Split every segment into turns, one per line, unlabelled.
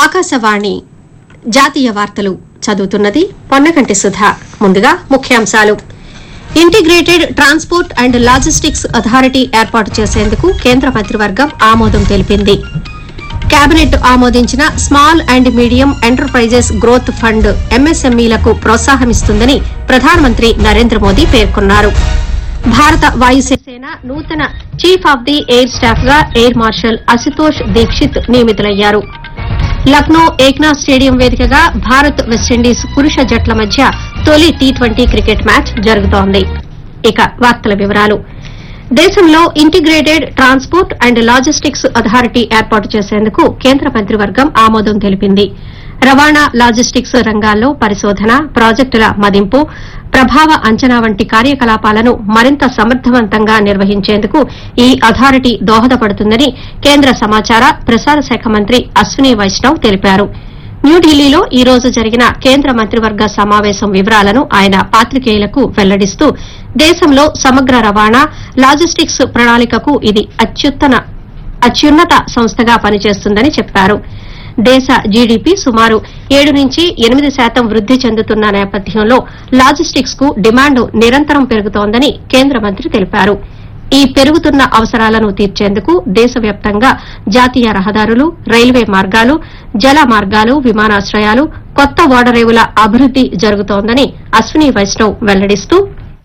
ఆకాశవాణి జాతీయ వార్తలు చదువుతున్నది పొన్నకంటి సుధా ముందుగా ముఖ్యాంశాలు integrated transport and logistics authority ఏర్పాటు చేసేందుకు కేంద్ర మంత్రివర్గం ఆమోదం తెలిపింది కేబినెట్ ఆమోదించిన small and medium enterprises growth fund ఎంఎస్ఎంఈలకు ప్రోత్సాహమిస్తుందని ప్రధానమంత్రి నరేంద్ర మోదీ పేర్కొన్నారు భారత వాయుసేన నూతన chief of the air staff గా ఎయిర్ మార్షల్ అశుతోష్ దీక్షిత్ నియమితులయ్యారు లక్నో ఏక్నాథ్ స్టేడియం వేదికగా భారత్ వెస్టిండీస్ పురుష జట్ల మధ్య తొలి టీ ట్వంటీ క్రికెట్ మ్యాచ్ జరుగుతోంది ఇక వార్తల వివరాలు దేశంలో integrated transport and logistics authority ఏర్పాటు చేసేందుకు కేంద్ర మంత్రివర్గం ఆమోదం తెలిపింది రవాణా లాజిస్టిక్స్ రంగాల్లో పరిశోధన ప్రాజెక్టుల మదింపు ప్రభావ అంచనా వంటి కార్యకలాపాలను మరింత సమర్థవంతంగా నిర్వహించేందుకు ఈ అథారిటీ దోహదపడుతుందని కేంద్ర సమాచార ప్రసార శాఖ మంత్రి అశ్విని వైష్ణవ్ తెలిపారు న్యూఢిల్లీలో ఈ రోజు జరిగిన కేంద్ర మంత్రివర్గ సమావేశం వివరాలను ఆయన పాత్రికేయులకు వెల్లడిస్తూ దేశంలో సమగ్ర రవాణా లాజిస్టిక్స్ ప్రణాళికకు ఇది అత్యుత్తన అత్యున్నత సంస్థగా పనిచేస్తుందని చెప్పారు దేశ జీడీపీ సుమారు ఏడు నుంచి ఎనిమిది శాతం వృద్ది చెందుతున్న నేపథ్యంలో లాజిస్టిక్స్ కు డిమాండ్ నిరంతరం పెరుగుతోందని కేంద్ర మంత్రి తెలిపారు ఈ పెరుగుతున్న అవసరాలను తీర్చేందుకు దేశవ్యాప్తంగా జాతీయ రహదారులు రైల్వే మార్గాలు జల మార్గాలు విమానాశ్రయాలు కొత్త ఓడరేవుల అభివృద్ది జరుగుతోందని అశ్విని వైష్ణవ్ వెల్లడిస్తూ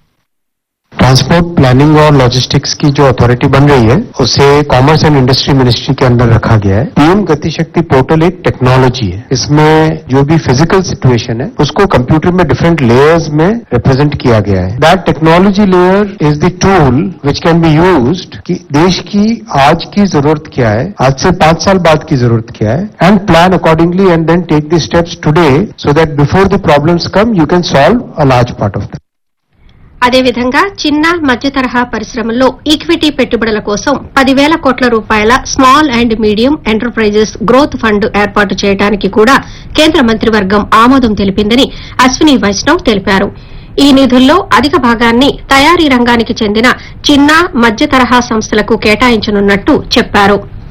ट्रांसपोर्ट प्लानिंग और लॉजिस्टिक्स की जो अथॉरिटी बन रही है उसे कॉमर्स एंड इंडस्ट्री मिनिस्ट्री के अंदर रखा गया है पीएम गति शक्ति पोर्टल एक टेक्नोलॉजी है इसमें जो भी फिजिकल सिचुएशन है उसको कंप्यूटर में डिफरेंट लेयर्स में रिप्रेजेंट किया गया है that technology layer is the tool which can be use कि देश की आज की जरूरत क्या है आज से पांच साल बाद की जरूरत क्या है and plan accordingly and then take the steps today so that before the problems come you can solve a large part of that
అదేవిధంగా చిన్న మధ్య తరహా పరిశ్రమల్లో ఈక్విటీ పెట్టుబడుల కోసం పదివేల కోట్ల రూపాయల small and medium enterprises growth fund ఏర్పాటు చేయడానికి కూడా కేంద్ర మంత్రివర్గం ఆమోదం తెలిపిందని అశ్విని వైష్ణవ్ తెలిపారు ఈ నిధుల్లో అధిక భాగాన్ని తయారీ రంగానికి చెందిన చిన్న మధ్య తరహా సంస్థలకు కేటాయించనున్నట్టు చెప్పారు